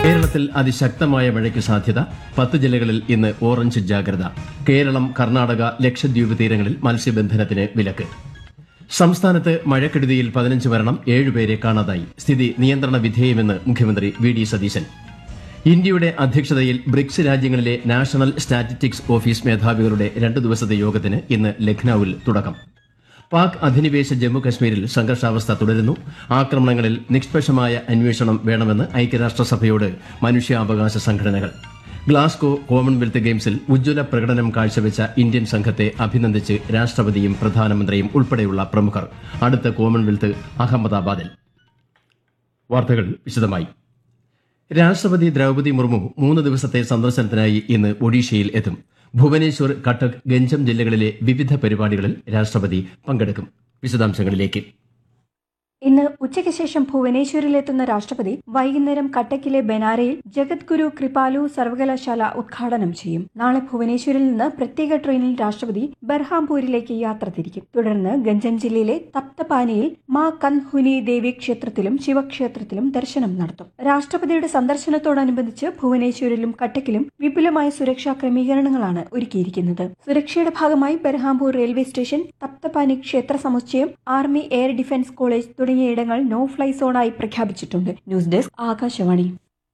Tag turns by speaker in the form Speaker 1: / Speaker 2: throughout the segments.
Speaker 1: കേരളത്തിൽ അതിശക്തമായ മഴയ്ക്ക് സാധ്യത പത്ത് ജില്ലകളിൽ ഇന്ന് ഓറഞ്ച് ജാഗ്രത കേരളം കർണാടക ലക്ഷദ്വീപ് തീരങ്ങളിൽ മത്സ്യബന്ധനത്തിന് വിലക്ക് സംസ്ഥാനത്ത് മഴക്കെടുതിയിൽ പതിനഞ്ച് മരണം ഏഴുപേരെ കാണാതായി സ്ഥിതി നിയന്ത്രണ വിധേയമെന്ന് മുഖ്യമന്ത്രി വി ഡി സതീശൻ ഇന്ത്യയുടെ അധ്യക്ഷതയിൽ ബ്രിക്സ് രാജ്യങ്ങളിലെ നാഷണൽ സ്റ്റാറ്റിസ്റ്റിക്സ് ഓഫീസ് മേധാവികളുടെ രണ്ടു ദിവസത്തെ യോഗത്തിന് ഇന്ന് ലഖ്നൌവിൽ തുടക്കം പാക് അധിനിവേശ ജമ്മു കശ്മീരിൽ സംഘർഷാവസ്ഥ തുടരുന്നു ആക്രമണങ്ങളിൽ നിഷ്പക്ഷമായ അന്വേഷണം വേണമെന്ന് ഐക്യരാഷ്ട്രസഭയോട് മനുഷ്യാവകാശ സംഘടനകൾ ഗ്ലാസ്കോ കോമൺവെൽത്ത് ഗെയിംസിൽ ഉജ്ജ്വല പ്രകടനം കാഴ്ചവെച്ച ഇന്ത്യൻ സംഘത്തെ അഭിനന്ദിച്ച് രാഷ്ട്രപതിയും പ്രധാനമന്ത്രിയും ഉൾപ്പെടെയുള്ള പ്രമുഖർ അടുത്ത കോമൺവെൽത്ത് അഹമ്മദാബാദിൽ വാർത്തകൾ വിശദമായി രാഷ്ട്രപതി ദ്രൗപദി മുർമു മൂന്ന് ദിവസത്തെ സന്ദർശനത്തിനായി ഇന്ന് ഒഡീഷയിൽ എത്തും ഭുവനേശ്വർ കട്ടക് ഗഞ്ചം ജില്ലകളിലെ വിവിധ പരിപാടികളിൽ രാഷ്ട്രപതി പങ്കെടുക്കും വിശദാംശങ്ങളിലേക്ക്
Speaker 2: ഇന്ന് ഉച്ചയ്ക്ക് ശേഷം ഭുവനേശ്വരിലെത്തുന്ന രാഷ്ട്രപതി വൈകുന്നേരം കട്ടക്കിലെ ബനാരയിൽ ജഗദ്ഗുരു കൃപാലു സർവകലാശാല ഉദ്ഘാടനം ചെയ്യും നാളെ ഭുവനേശ്വരിൽ നിന്ന് പ്രത്യേക ട്രെയിനിൽ രാഷ്ട്രപതി ബർഹാംപൂരിലേക്ക് യാത്ര തിരിക്കും തുടർന്ന് ഗഞ്ചം ജില്ലയിലെ തപ്തപാനിയിൽ മാ കൻഹുനി ദേവി ക്ഷേത്രത്തിലും ശിവക്ഷേത്രത്തിലും ദർശനം നടത്തും രാഷ്ട്രപതിയുടെ സന്ദർശനത്തോടനുബന്ധിച്ച് ഭുവനേശ്വരിലും കട്ടക്കിലും വിപുലമായ സുരക്ഷാ ക്രമീകരണങ്ങളാണ് ഒരുക്കിയിരിക്കുന്നത് സുരക്ഷയുടെ ഭാഗമായി ബർഹാംപൂർ റെയിൽവേ സ്റ്റേഷൻ തപ്തപാനി ക്ഷേത്ര സമുച്ചയം ആർമി എയർ ഡിഫൻസ് കോളേജ് തുടങ്ങിയ ഇടങ്ങൾ നോ ഫ്ലൈ സോണായി പ്രഖ്യാപിച്ചിട്ടുണ്ട് ന്യൂസ് ഡെസ്ക് ആകാശവാണി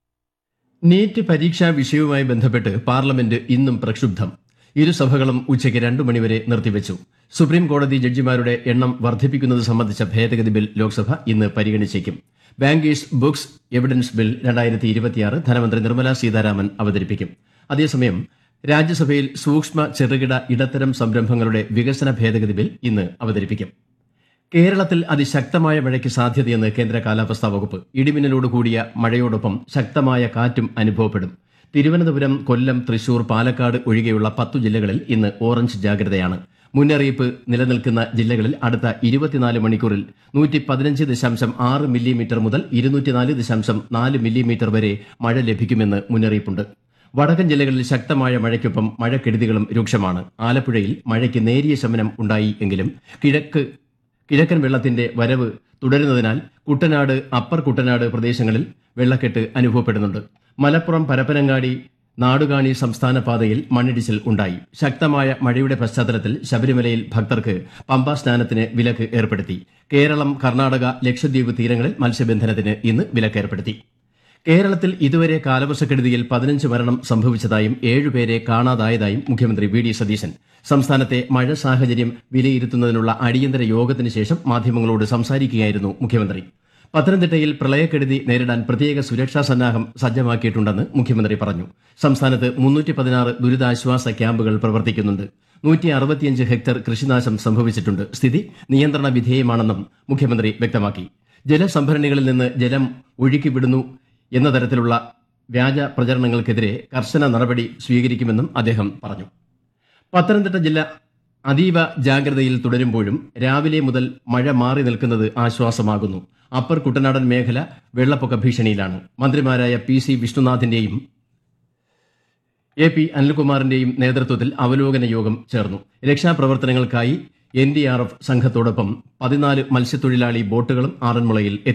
Speaker 1: നീറ്റ് പരീക്ഷാ വിഷയവുമായി ബന്ധപ്പെട്ട് പാർലമെന്റ് ഇന്നും പ്രക്ഷുബ്ധം ഇരുസഭകളും ഉച്ചയ്ക്ക് രണ്ടു മണിവരെ നിർത്തിവച്ചു സുപ്രീം കോടതി ജഡ്ജിമാരുടെ എണ്ണം വർദ്ധിപ്പിക്കുന്നത് സംബന്ധിച്ച ഭേദഗതി ബിൽ ലോക്സഭ ഇന്ന് പരിഗണിച്ചേക്കും ബാങ്കേഴ്സ് ബുക്സ് എവിഡൻസ് ബിൽ രണ്ടായിരത്തി ഇരുപത്തിയാറ് ധനമന്ത്രി നിർമ്മല സീതാരാമൻ അവതരിപ്പിക്കും അതേസമയം രാജ്യസഭയിൽ സൂക്ഷ്മ ചെറുകിട ഇടത്തരം സംരംഭങ്ങളുടെ വികസന ഭേദഗതി ബിൽ ഇന്ന് അവതരിപ്പിക്കും കേരളത്തിൽ അതിശക്തമായ മഴയ്ക്ക് സാധ്യതയെന്ന് കേന്ദ്ര കാലാവസ്ഥാ വകുപ്പ് ഇടിമിന്നലോട് കൂടിയ മഴയോടൊപ്പം ശക്തമായ കാറ്റും അനുഭവപ്പെടും തിരുവനന്തപുരം കൊല്ലം തൃശൂർ പാലക്കാട് ഒഴികെയുള്ള പത്തു ജില്ലകളിൽ ഇന്ന് ഓറഞ്ച് ജാഗ്രതയാണ് മുന്നറിയിപ്പ് നിലനിൽക്കുന്ന ജില്ലകളിൽ അടുത്ത ഇരുപത്തിനാല് മണിക്കൂറിൽ നൂറ്റി പതിനഞ്ച് ദശാംശം ആറ് മില്ലിമീറ്റർ മുതൽ ഇരുന്നൂറ്റിനാല് ദശാംശം നാല് മില്ലിമീറ്റർ വരെ മഴ ലഭിക്കുമെന്ന് മുന്നറിയിപ്പുണ്ട് വടക്കൻ ജില്ലകളിൽ ശക്തമായ മഴയ്ക്കൊപ്പം മഴക്കെടുതികളും രൂക്ഷമാണ് ആലപ്പുഴയിൽ മഴയ്ക്ക് നേരിയ ശമനം ഉണ്ടായി എങ്കിലും കിഴക്ക് കിഴക്കൻ വെള്ളത്തിന്റെ വരവ് തുടരുന്നതിനാൽ കുട്ടനാട് അപ്പർ കുട്ടനാട് പ്രദേശങ്ങളിൽ വെള്ളക്കെട്ട് അനുഭവപ്പെടുന്നുണ്ട് മലപ്പുറം പരപ്പനങ്ങാടി നാടുകാണി സംസ്ഥാന പാതയിൽ മണ്ണിടിച്ചിൽ ഉണ്ടായി ശക്തമായ മഴയുടെ പശ്ചാത്തലത്തിൽ ശബരിമലയിൽ ഭക്തർക്ക് പമ്പാ സ്നാനത്തിന് വിലക്ക് ഏർപ്പെടുത്തി കേരളം കർണാടക ലക്ഷദ്വീപ് തീരങ്ങളിൽ മത്സ്യബന്ധനത്തിന് ഇന്ന് വിലക്ക് ഏർപ്പെടുത്തി കേരളത്തിൽ ഇതുവരെ കാലവർഷക്കെടുതിയിൽ പതിനഞ്ച് മരണം സംഭവിച്ചതായും ഏഴുപേരെ കാണാതായതായും മുഖ്യമന്ത്രി വി ഡി സതീശൻ സംസ്ഥാനത്തെ മഴ സാഹചര്യം വിലയിരുത്തുന്നതിനുള്ള അടിയന്തര യോഗത്തിന് ശേഷം മാധ്യമങ്ങളോട് സംസാരിക്കുകയായിരുന്നു മുഖ്യമന്ത്രി പത്തനംതിട്ടയിൽ പ്രളയക്കെടുതി നേരിടാൻ പ്രത്യേക സുരക്ഷാ സന്നാഹം സജ്ജമാക്കിയിട്ടുണ്ടെന്ന് മുഖ്യമന്ത്രി പറഞ്ഞു സംസ്ഥാനത്ത് മുന്നൂറ്റി പതിനാറ് ദുരിതാശ്വാസ ക്യാമ്പുകൾ പ്രവർത്തിക്കുന്നുണ്ട് നൂറ്റി അറുപത്തിയഞ്ച് ഹെക്ടർ കൃഷിനാശം സംഭവിച്ചിട്ടുണ്ട് സ്ഥിതി നിയന്ത്രണ വിധേയമാണെന്നും മുഖ്യമന്ത്രി വ്യക്തമാക്കി ജലസംഭരണികളിൽ നിന്ന് ജലം ഒഴുക്കിവിടുന്നു എന്ന തരത്തിലുള്ള വ്യാജ പ്രചരണങ്ങൾക്കെതിരെ കർശന നടപടി സ്വീകരിക്കുമെന്നും അദ്ദേഹം പറഞ്ഞു പത്തനംതിട്ട ജില്ല അതീവ ജാഗ്രതയിൽ തുടരുമ്പോഴും രാവിലെ മുതൽ മഴ മാറി നിൽക്കുന്നത് ആശ്വാസമാകുന്നു അപ്പർ കുട്ടനാടൻ മേഖല വെള്ളപ്പൊക്ക ഭീഷണിയിലാണ് മന്ത്രിമാരായ പി സി വിഷ്ണുനാഥിന്റെയും എ പി അനിൽകുമാറിന്റെയും നേതൃത്വത്തിൽ അവലോകന യോഗം ചേർന്നു രക്ഷാപ്രവർത്തനങ്ങൾക്കായി എൻ ഡി ആർ എഫ് സംഘത്തോടൊപ്പം പതിനാല് മത്സ്യത്തൊഴിലാളി ബോട്ടുകളും ആറന്മുളയിൽ എത്തി